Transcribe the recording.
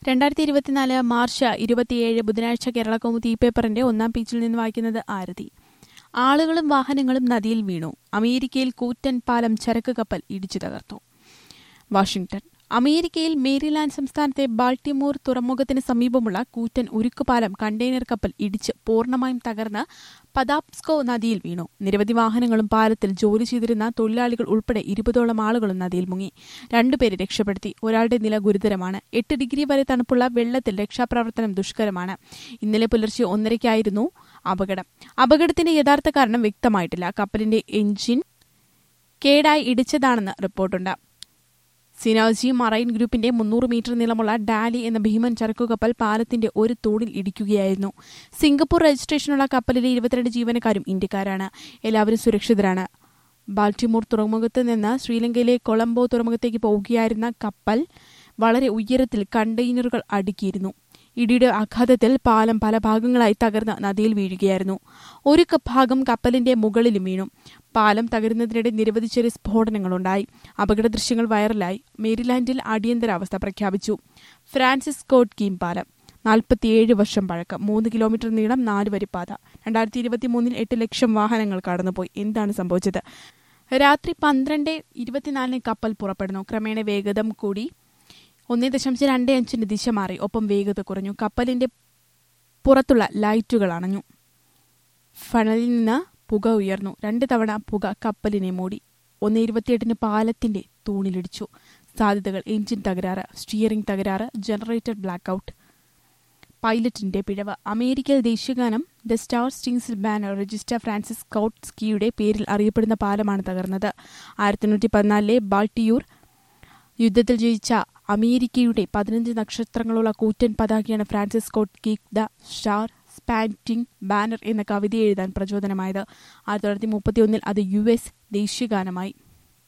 രണ്ടായിരത്തി ഇരുപത്തിനാല് മാർച്ച് ഇരുപത്തിയേഴ് ബുധനാഴ്ച കേരള കൗമുദി ഈ പേപ്പറിന്റെ ഒന്നാം പേജിൽ നിന്ന് വായിക്കുന്നത് ആരതി ആളുകളും വാഹനങ്ങളും നദിയിൽ വീണു അമേരിക്കയിൽ കൂറ്റൻ പാലം ചരക്ക് കപ്പൽ ഇടിച്ചു തകർത്തു വാഷിംഗ്ടൺ അമേരിക്കയിൽ മേരിലാൻഡ് സംസ്ഥാനത്തെ ബാൾട്ടിമോർ തുറമുഖത്തിന് സമീപമുള്ള കൂറ്റൻ ഉരുക്കുപാലം കണ്ടെയ്നർ കപ്പൽ ഇടിച്ച് പൂർണ്ണമായും തകർന്ന് പദാപ്സ്കോ നദിയിൽ വീണു നിരവധി വാഹനങ്ങളും പാലത്തിൽ ജോലി ചെയ്തിരുന്ന തൊഴിലാളികൾ ഉൾപ്പെടെ ഇരുപതോളം ആളുകളും നദിയിൽ മുങ്ങി രണ്ടുപേരെ രക്ഷപ്പെടുത്തി ഒരാളുടെ നില ഗുരുതരമാണ് എട്ട് ഡിഗ്രി വരെ തണുപ്പുള്ള വെള്ളത്തിൽ രക്ഷാപ്രവർത്തനം ദുഷ്കരമാണ് ഇന്നലെ പുലർച്ചെ ഒന്നരയ്ക്കായിരുന്നു അപകടം അപകടത്തിന്റെ യഥാർത്ഥ കാരണം വ്യക്തമായിട്ടില്ല കപ്പലിന്റെ എഞ്ചിൻ കേടായി ഇടിച്ചതാണെന്ന് റിപ്പോർട്ടുണ്ട് സിനോജി മറൈൻ ഗ്രൂപ്പിന്റെ മുന്നൂറ് മീറ്റർ നീളമുള്ള ഡാലി എന്ന ഭീമൻ ചരക്കുകപ്പൽ പാലത്തിന്റെ ഒരു തൂണിൽ ഇടിക്കുകയായിരുന്നു സിംഗപ്പൂർ രജിസ്ട്രേഷനുള്ള കപ്പലിലെ ഇരുപത്തിരണ്ട് ജീവനക്കാരും ഇന്ത്യക്കാരാണ് എല്ലാവരും സുരക്ഷിതരാണ് ബാൾട്ടിമോർ തുറമുഖത്ത് നിന്ന് ശ്രീലങ്കയിലെ കൊളംബോ തുറമുഖത്തേക്ക് പോവുകയായിരുന്ന കപ്പൽ വളരെ ഉയരത്തിൽ കണ്ടെയ്നറുകൾ അടുക്കിയിരുന്നു ഇടിയുടെ ആഘാതത്തിൽ പാലം പല ഭാഗങ്ങളായി തകർന്ന് നദിയിൽ വീഴുകയായിരുന്നു ഒരു ഭാഗം കപ്പലിന്റെ മുകളിലും വീണു പാലം തകരുന്നതിനിടെ നിരവധി ചെറിയ സ്ഫോടനങ്ങളുണ്ടായി അപകട ദൃശ്യങ്ങൾ വൈറലായി മേരിലാൻഡിൽ അടിയന്തരാവസ്ഥ പ്രഖ്യാപിച്ചു ഫ്രാൻസിസ് സ്കോട്ട് കീം പാലം നാൽപ്പത്തിയേഴ് വർഷം പഴക്കം മൂന്ന് കിലോമീറ്റർ നീളം നാല് വരിപ്പാത രണ്ടായിരത്തി ഇരുപത്തി മൂന്നിൽ എട്ട് ലക്ഷം വാഹനങ്ങൾ കടന്നുപോയി എന്താണ് സംഭവിച്ചത് രാത്രി പന്ത്രണ്ട് ഇരുപത്തിനാലിന് കപ്പൽ പുറപ്പെടുന്നു ക്രമേണ വേഗത കൂടി ഒന്നേ ദശാംശം രണ്ട് അഞ്ചിന് ദിശ മാറി ഒപ്പം വേഗത കുറഞ്ഞു കപ്പലിന്റെ പുറത്തുള്ള ലൈറ്റുകൾ അണഞ്ഞു ഫണലിൽ നിന്ന് പുക ഉയർന്നു രണ്ട് തവണ പുക കപ്പലിനെ മൂടി ഒന്ന് ഇരുപത്തിയെട്ടിന് പാലത്തിന്റെ തൂണിലിടിച്ചു സാധ്യതകൾ എഞ്ചിൻ തകരാറ് സ്റ്റിയറിംഗ് തകരാറ് ജനറേറ്റർ ബ്ലാക്കൌട്ട് പൈലറ്റിന്റെ പിഴവ് അമേരിക്കയിൽ ദേശീയഗാനം ദ സ്റ്റാർ സ്റ്റിങ്സിൽ ബാനർ രജിസ്റ്റർ ഫ്രാൻസിസ് സ്കൌട്ട് സ്കീയുടെ പേരിൽ അറിയപ്പെടുന്ന പാലമാണ് തകർന്നത് ആയിരത്തി തൊണ്ണൂറ്റി പതിനാലിലെ ബാൾട്ടിയൂർ യുദ്ധത്തിൽ ജയിച്ച അമേരിക്കയുടെ പതിനഞ്ച് നക്ഷത്രങ്ങളുള്ള കൂറ്റൻ പതാകയാണ് ഫ്രാൻസിസ് സ്കോട്ട് കീക്ക് ദ സ്റ്റാർ സ്പാൻറ്റിംഗ് ബാനർ എന്ന കവിത എഴുതാൻ പ്രചോദനമായത് ആയിരത്തി തൊള്ളായിരത്തി മുപ്പത്തിയൊന്നിൽ അത് യു എസ് ദേശീയഗാനമായി